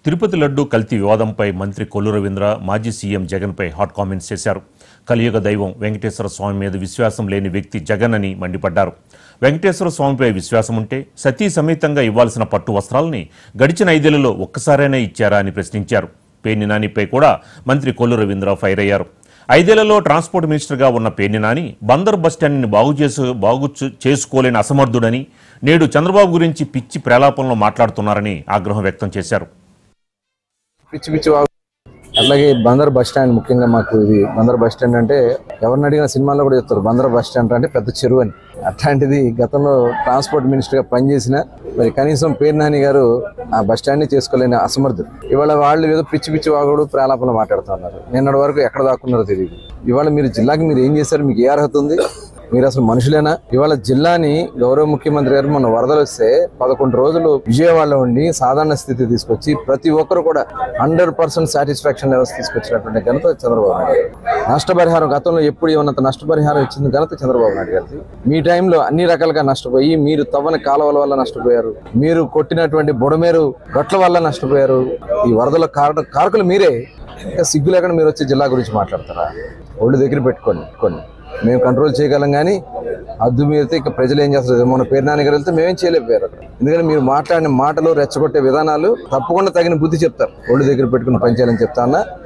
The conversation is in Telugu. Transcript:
తిరుపతి లడ్డు కల్తీ వివాదంపై మంత్రి కొల్లు రవీంద్ర మాజీ సీఎం జగన్పై హాట్ కామెంట్స్ చేశారు కలియుగ దైవం వెంకటేశ్వర స్వామి మీద విశ్వాసం లేని వ్యక్తి జగన్ అని మండిపడ్డారు వెంకటేశ్వర స్వామిపై విశ్వాసం ఉంటే సతీ సమేతంగా ఇవ్వాల్సిన పట్టు వస్త్రాలని గడిచిన ఐదేళ్లలో ఒక్కసారైనా ఇచ్చారా అని ప్రశ్నించారు పేర్ని నానిపై కూడా మంత్రి కొల్లు రవీంద్ర ఫైర్ అయ్యారు ఐదేళ్లలో ట్రాన్స్పోర్ట్ మినిస్టర్గా ఉన్న పేర్ని నాని బందర్ బస్టాండ్ని బాగు చేసు బాగు చే- చేసుకోలేని అసమర్థుడని నేడు చంద్రబాబు గురించి పిచ్చి ప్రేలాపనలో మాట్లాడుతున్నారని ఆగ్రహం వ్యక్తం చేశారు పిచ్చి పిచ్చి వాగు అట్లాగే బందర్ బస్ స్టాండ్ ముఖ్యంగా మాకు ఇది బందర్ బస్ స్టాండ్ అంటే ఎవరిని అడిగిన సినిమాల్లో కూడా చెప్తారు బందర్ బస్ స్టాండ్ అంటే పెద్ద చెరువు అని అట్లాంటిది గతంలో ట్రాన్స్పోర్ట్ మినిస్టర్ గా పనిచేసిన మరి కనీసం పేరు నాని గారు ఆ బస్ స్టాండ్ ని చేసుకోలేని అసమర్థుడు ఇవాళ వాళ్ళు ఏదో పిచ్చి పిచ్చి వాగుడు ప్రేలాపన మాట్లాడుతున్నారు నిన్నటి వరకు ఎక్కడ దాక్కున్నారో తెలియదు ఇవాళ మీరు జిల్లాకి మీరు ఏం చేశారు మీకు ఏ అర్హత ఉంది మీరు అసలు మనుషులేనా ఇవాళ జిల్లాని గౌరవ ముఖ్యమంత్రి గారు మన వరదలు వస్తే పదకొండు రోజులు విజయవాడలో ఉండి సాధారణ స్థితి తీసుకొచ్చి ప్రతి ఒక్కరు కూడా హండ్రెడ్ పర్సెంట్ సాటిస్ఫాక్షన్ లెవెల్స్ తీసుకొచ్చినటువంటి ఘనత చంద్రబాబు నాయుడు గారు. నష్టపరిహారం గతంలో ఎప్పుడు ఏమన్నంత నష్టపరిహారం ఇచ్చింది ఘనత చంద్రబాబు నాయుడు గారిది మీ టైంలో అన్ని రకాలుగా నష్టపోయి మీరు తవ్వని కాలువల వల్ల నష్టపోయారు మీరు కొట్టినటువంటి బుడమేరు గట్ల వల్ల నష్టపోయారు ఈ వరదల కారణ కారకులు మీరే ఇంకా సిగ్గు లేకుండా మీరు వచ్చి జిల్లా గురించి మాట్లాడతారా ఒళ్ళు దగ్గర పెట్టుకోండి కొన్ని మేము కంట్రోల్ చేయగలం కానీ అద్దు మీరితే ఇక ప్రజలు ఏం చేస్తారు మన పేరు నాన్న గారు వెళ్తే మేమేం చేయలేకపోయారు అక్కడ ఎందుకంటే మీరు మాట్లాడిన మాటలు రెచ్చగొట్టే విధానాలు తప్పకుండా తగిన బుద్ధి చెప్తారు ఒళ్ళు దగ్గర పెట్టుకుని పనిచేయాలని చెప్తా అన్నా